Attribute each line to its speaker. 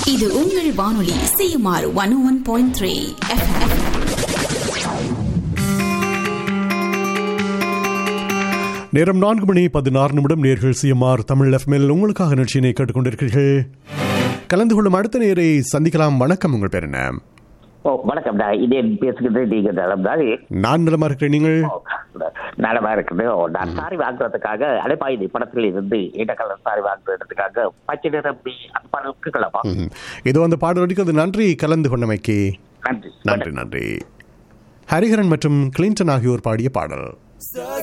Speaker 1: இது உங்கள் வானொலி CMR one one point three
Speaker 2: நேரம் நான்கு மணி பதினாறு நிமிடம் நேர்கள் சிஎம்ஆர் தமிழ் எஃப்எம்எல் உங்களுக்காக நிகழ்ச்சியினை கேட்டுக்கொண்டிருக்கிறீர்கள் கலந்து கொள்ளும் அடுத்த நேரை சந்திக்கலாம் வணக்கம் உங்கள் பேர் என்ன
Speaker 3: ஓ வணக்கம்டா இதே பேசுகிறது நீங்க நலம்டா
Speaker 2: நான் நலமா இருக்கிறேன் நீங்கள்
Speaker 3: ஓ, நலமா இருக்குது ஓ, நான் சாரி வாங்குறதுக்காக அலைப்பாயுதை படத்தில் இருந்து இடக்கலர் சாரி வாங்குறதுக்காக பச்சை நிரம்பி அந்த படம் இருக்குங்களா
Speaker 2: ம். இதோ அந்த பாடல் அடிக்கிறது நன்றி கலந்து கொண்டமைக்கு
Speaker 3: நன்றி
Speaker 2: நன்றி நன்றி ஹரிஹரன் மற்றும் கிளின்டன் ஆகியோர் பாடிய பாடல்